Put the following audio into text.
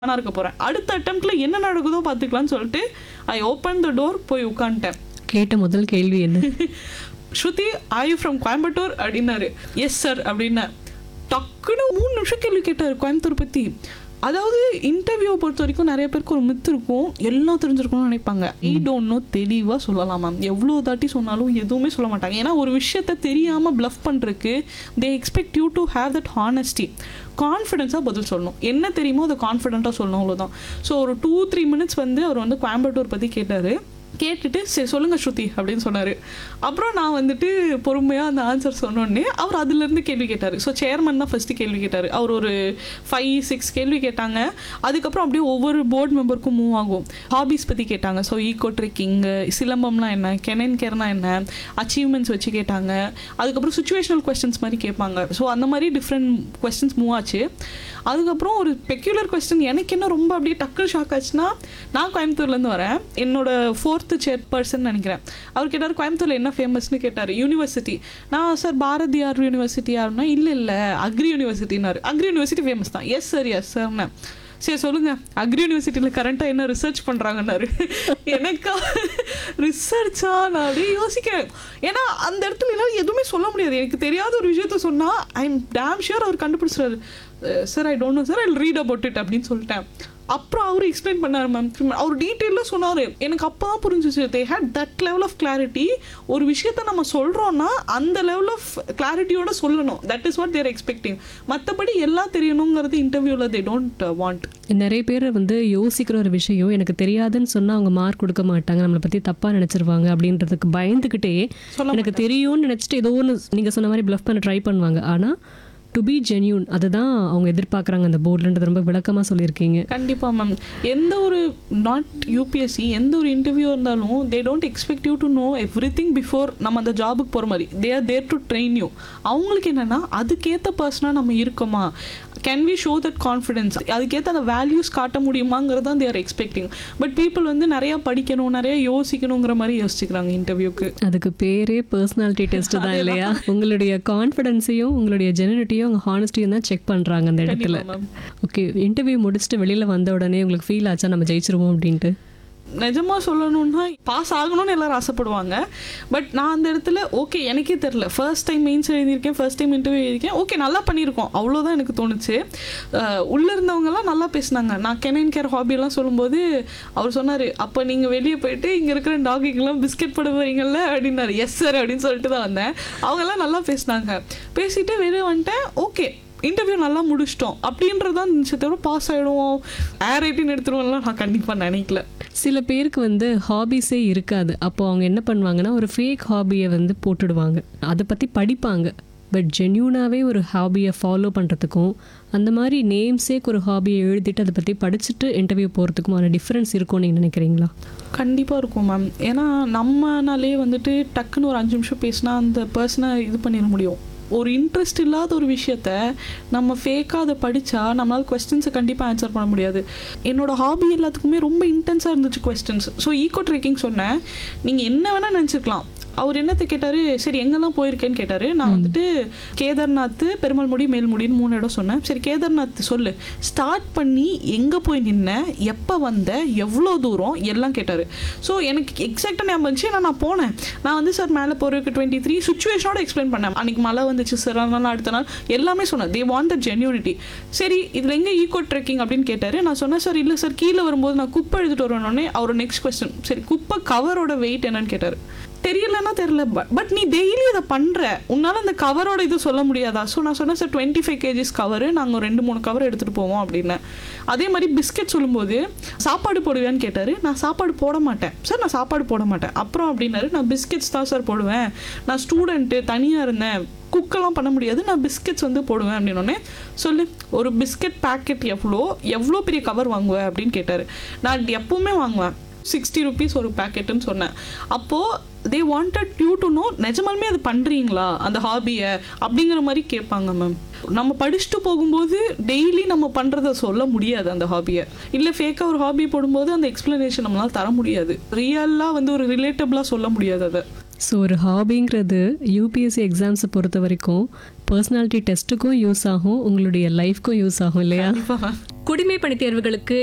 நான் இருக்க போகிறேன் அடுத்த அட்டம்ப்ட்ல என்ன நடக்குதோ பார்த்துக்கலாம்னு சொல்லிட்டு ஐ ஓப்பன் த டோர் போய் உட்காந்துட்டேன் கேட்ட முதல் கேள்வி என்ன Shruti are you from Coimbatore அப்படின்னாரு எஸ் சார் அப்படின்னேன் டக்குன்னு மூணு நிமிஷம் கேள்வி கேட்டார் கோயம்புத்தூர் பற்றி அதாவது இன்டர்வியூ பொறுத்த வரைக்கும் நிறைய பேருக்கு ஒரு மித்து இருக்கும் எல்லாம் தெரிஞ்சிருக்கணும்னு நினைப்பாங்க ஈ டோன்ட் நோ தெளிவாக சொல்லலாம் மேம் எவ்வளோ தாட்டி சொன்னாலும் எதுவுமே சொல்ல மாட்டாங்க ஏன்னா ஒரு விஷயத்த தெரியாமல் ப்ளஃப் பண்ணுறதுக்கு they expect you to have that honesty கான்ஃபிடென்ஸாக பதில் சொல்லணும் என்ன தெரியுமோ அதை கான்ஃபிடென்ட்டாக சொல்லணும் அவ்வளோதான் ஸோ ஒரு டூ த்ரீ மினிட்ஸ் வந்து அவர் வந்து கோயம்புத்தூர் பற்றி கேட்டார் கேட்டுட்டு சரி சொல்லுங்க ஸ்ருதி அப்படின்னு சொன்னார் அப்புறம் நான் வந்துட்டு பொறுமையாக அந்த ஆன்சர் சொன்னோடனே அவர் அதுலேருந்து கேள்வி கேட்டார் ஸோ சேர்மன் தான் ஃபஸ்ட்டு கேள்வி கேட்டார் அவர் ஒரு ஃபைவ் சிக்ஸ் கேள்வி கேட்டாங்க அதுக்கப்புறம் அப்படியே ஒவ்வொரு போர்டு மெம்பருக்கும் மூவ் ஆகும் ஹாபீஸ் பற்றி கேட்டாங்க ஸோ ஈகோ ட்ரெக்கிங் சிலம்பம்லாம் என்ன கெனன் கேர்னா என்ன அச்சீவ்மெண்ட்ஸ் வச்சு கேட்டாங்க அதுக்கப்புறம் சுச்சுவேஷனல் கொஸ்டின்ஸ் மாதிரி கேட்பாங்க ஸோ அந்த மாதிரி டிஃப்ரெண்ட் கொஸ்டின்ஸ் மூவ் ஆச்சு அதுக்கப்புறம் ஒரு பெக்யூலர் கொஸ்டின் எனக்கு என்ன ரொம்ப அப்படியே டக்குனு ஷாக் ஆச்சுன்னா நான் கோயம்புத்தூர்லேருந்து வரேன் என்னோட ஃபோர்த்து சேர் பர்சன் நினைக்கிறேன் அவர் கேட்டார் கோயம்புத்தூரில் என்ன ஃபேமஸ்னு கேட்டார் யூனிவர்சிட்டி நான் சார் பாரதியார் யூனிவர்சிட்டி யாருன்னா இல்லை இல்லை அக்ரி யூனிவர்சிட்டினாரு அக்ரி யூனிவர்சிட்டி ஃபேமஸ் தான் எஸ் சார் எஸ் சார்னு சரி சொல்லுங்க அக்ரி யூனிவர்சிட்டியில் கரண்ட்டாக என்ன ரிசர்ச் பண்ணுறாங்கன்னாரு எனக்கா ரிசர்ச்சா நான் அப்படியே யோசிக்கிறேன் ஏன்னா அந்த இடத்துல என்னால் எதுவுமே சொல்ல முடியாது எனக்கு தெரியாத ஒரு விஷயத்த சொன்னால் ஐ எம் டேம் ஷியர் அவர் கண்டுபிடிச்சிறாரு sir I don't know sir I read about it அப்படின்னு சொல்லிட்டேன் அப்புறம் அவர் எக்ஸ்பிளைன் பண்ணார் மேம் அவர் டீட்டெயிலாக சொன்னார் எனக்கு அப்போ தான் புரிஞ்சிச்சு they had that level of clarity ஒரு விஷயத்த நம்ம சொல்கிறோன்னா அந்த லெவல் ஆஃப் கிளாரிட்டியோட சொல்லணும் that is what they're expecting மற்றபடி எல்லாம் தெரியணுங்கிறது இன்டர்வியூவில் தே டோன்ட் வாண்ட் நிறைய பேர் வந்து யோசிக்கிற ஒரு விஷயம் எனக்கு தெரியாதுன்னு சொன்னா அவங்க மார்க் கொடுக்க மாட்டாங்க நம்மளை பத்தி தப்பா நினைச்சிருவாங்க அப்படின்றதுக்கு பயந்துக்கிட்டே சொல்ல எனக்கு தெரியும்னு நினைச்சிட்டு ஏதோ ஒன்று நீங்க சொன்ன மாதிரி ப்ளஃப் பண்ண ட்ரை பண்ணுவாங்க ஆனா டு பி ஜென்யூன் அதுதான் அவங்க எதிர்பார்க்குறாங்க அந்த போர்டுன்றது ரொம்ப விளக்கமா சொல்லியிருக்கீங்க கண்டிப்பாக மேம் எந்த ஒரு நாட் யூபிஎஸ்சி எந்த ஒரு இன்டர்வியூ இருந்தாலும் they don't expect you to know everything before நம்ம அந்த ஜாபுக்கு போகிற மாதிரி they are there to train you அவங்களுக்கு என்னென்னா அதுக்கேற்ற பர்சனாக நம்ம இருக்கோமா can we show that confidence அதுக்கேற்ற அந்த வேல்யூஸ் காட்ட முடியுமாங்கிறது தான் தேர் எக்ஸ்பெக்டிங் பட் பீப்புள் வந்து நிறையா படிக்கணும் நிறைய யோசிக்கணுங்கிற மாதிரி யோசிச்சுக்கிறாங்க இன்டர்வியூக்கு அதுக்கு பேரே பர்சனாலிட்டி டெஸ்ட் தான் இல்லையா உங்களுடைய கான்ஃபிடென்ஸையும் உங்களுடைய ஜெனனிட்டியும் உங்க ஹானஸ்டியும் தான் செக் பண்றாங்க அந்த இடத்துல கண்டிப்பா மேம் ஓகே இன்டர்வியூ முடிச்சுட்டு வெளியில வந்த உடனே உங்களுக்கு ஃபீல் ஆச்சா நம்ம ஜெயிச்சிருவோம் அப்படின்ட்டு நிஜமா சொல்லணும்னா பாஸ் ஆகணும்னு எல்லாரும் ஆசைப்படுவாங்க பட் நான் அந்த இடத்துல ஓகே எனக்கே தெரில ஃபர்ஸ்ட் டைம் மெயின்ஸ் எழுதியிருக்கேன் ஃபர்ஸ்ட் டைம் இன்டர்வியூ எழுதியிருக்கேன் ஓகே நல்லா பண்ணியிருக்கோம் அவ்வளோதான் எனக்கு தோணுச்சு அஹ் உள்ள இருந்தவங்கலாம் நல்லா பேசினாங்க நான் கெனன் கேர் ஹாபியெல்லாம் சொல்லும்போது அவர் சொன்னார் அப்போ நீங்கள் வெளியே போயிட்டு இங்கே இருக்கிற டாகிக்கெல்லாம் பிஸ்கெட் போட போறீங்கல்ல அப்படின்னாரு எஸ் சார் அப்படின்னு சொல்லிட்டு தான் வந்தேன் அவங்கெல்லாம் நல்லா பேசினாங்க பேசிட்டு வெளியே வந்துட்டேன் ஓகே இன்டர்வியூ நல்லா முடிச்சிட்டோம் அப்படின்றது தான் இருந்துச்சு தவிர பாஸ் ஆகிடுவோம் ஏர் ரைட்டிங் எடுத்துருவோம்லாம் நான் கண்டிப்பாக நினைக்கல சில பேருக்கு வந்து ஹாபிஸே இருக்காது அப்போ அவங்க என்ன பண்ணுவாங்கன்னா ஒரு ஃபேக் ஹாபியை வந்து போட்டுடுவாங்க அதை பற்றி படிப்பாங்க பட் ஜென்யூனாகவே ஒரு ஹாபியை ஃபாலோ பண்ணுறதுக்கும் அந்த மாதிரி நேம்ஸேக்கு ஒரு ஹாபியை எழுதிட்டு அதை பற்றி படிச்சுட்டு இன்டர்வியூ போகிறதுக்குமான டிஃப்ரென்ஸ் இருக்கும்னு நீங்கள் நினைக்கிறீங்களா கண்டிப்பாக இருக்கும் மேம் ஏன்னா நம்மனாலே வந்துட்டு டக்குன்னு ஒரு அஞ்சு நிமிஷம் பேசினா அந்த பர்சனை இது பண்ணிட முடியும் ஒரு இன்ட்ரெஸ்ட் இல்லாத ஒரு விஷயத்த நம்ம ஃபேக்காக அதை படித்தா நம்மளால் கொஸ்டின்ஸை கண்டிப்பாக ஆன்சர் பண்ண முடியாது என்னோட ஹாபி எல்லாத்துக்குமே ரொம்ப இன்டென்ஸாக இருந்துச்சு கொஸ்டின்ஸ் ஸோ ஈகோ ட்ரெக்கிங் சொன்னேன் நீங்கள் என்ன வேணால் நினச்சிருக்கலாம் அவர் என்னத்தை கேட்டார் சரி எங்கெல்லாம் போயிருக்கேன்னு கேட்டார் நான் வந்துட்டு கேதார்நாத் பெருமாள்முடி மேல்முடின்னு மூணு இடம் சொன்னேன் சரி கேதார்நாத் சொல்லு ஸ்டார்ட் பண்ணி எங்கே போய் நின்ன எப்போ வந்த எவ்வளோ தூரம் எல்லாம் கேட்டார் ஸோ எனக்கு எக்ஸாக்டாக ஞாபகம் இருந்துச்சு ஏன்னா நான் போனேன் நான் வந்து சார் மேலே போகிறதுக்கு டுவெண்ட்டி த்ரீ சுச்சுவேஷனோட எக்ஸ்பிளைன் பண்ணேன் அன்றைக்கி மழை வந்துச்சு சார் அதனால அடுத்த நாள் எல்லாமே சொன்னேன் தே வாண்ட் த ஜென்யூனிட்டி சரி இதில் எங்கே ஈகோ ட்ரெக்கிங் அப்படின்னு கேட்டார் நான் சொன்னேன் சார் இல்லை சார் கீழே வரும்போது நான் குப்பை எடுத்துகிட்டு வரணுன்னே அவர் நெக்ஸ்ட் கொஸ்டின் சரி குப்பை கவரோட வெயிட் என்னன்னு கேட்டார் தெரியலன்னா தெரியல பட் நீ டெய்லி இதை பண்ணுற உன்னால் அந்த கவரோட இது சொல்ல முடியாதா ஸோ நான் சொன்னேன் sir twenty five kgs cover நாங்கள் ரெண்டு மூணு கவர் எடுத்துகிட்டு போவோம் அப்படின்னு அதே மாதிரி பிஸ்கெட் சொல்லும்போது சாப்பாடு போடுவேன்னு கேட்டார் நான் சாப்பாடு போட மாட்டேன் சார் நான் சாப்பாடு போட மாட்டேன் அப்புறம் அப்படின்னாரு நான் பிஸ்கெட்ஸ் தான் சார் போடுவேன் நான் ஸ்டூடெண்ட்டு தனியாக இருந்தேன் குக்கெல்லாம் பண்ண முடியாது நான் பிஸ்கெட்ஸ் வந்து போடுவேன் அப்படின்னோடனே சொல்லு ஒரு பிஸ்கெட் பேக்கெட் எவ்வளோ எவ்வளோ பெரிய கவர் வாங்குவேன் அப்படின்னு கேட்டார் நான் எப்பவுமே வாங்குவேன் சிக்ஸ்டி ருபீஸ் ஒரு பேக்கெட்டுன்னு சொன்னேன் அப்போது they wanted you to know நிஜமாலுமே அது பண்ணுறீங்களா அந்த ஹாபியை அப்படிங்கிற மாதிரி கேட்பாங்க மேம் நம்ம படிச்சுட்டு போகும்போது டெய்லி நம்ம பண்ணுறத சொல்ல முடியாது அந்த ஹாபியை இல்லை ஃபேக்காக ஒரு ஹாபி போடும்போது அந்த எக்ஸ்ப்ளனேஷன் நம்மளால் தர முடியாது ரியலாக வந்து ஒரு ரிலேட்டபிளாக சொல்ல முடியாது அதை ஸோ ஒரு ஹாபிங்கிறது யூபிஎஸ்சி எக்ஸாம்ஸை பொறுத்த வரைக்கும் பர்சனாலிட்டி டெஸ்ட்டுக்கும் யூஸ் ஆகும் உங்களுடைய லைஃப்க்கும் யூஸ் ஆகும் இல்லையா கண்டிப்பாக குடிமை பணி தேர்வுகளுக்கு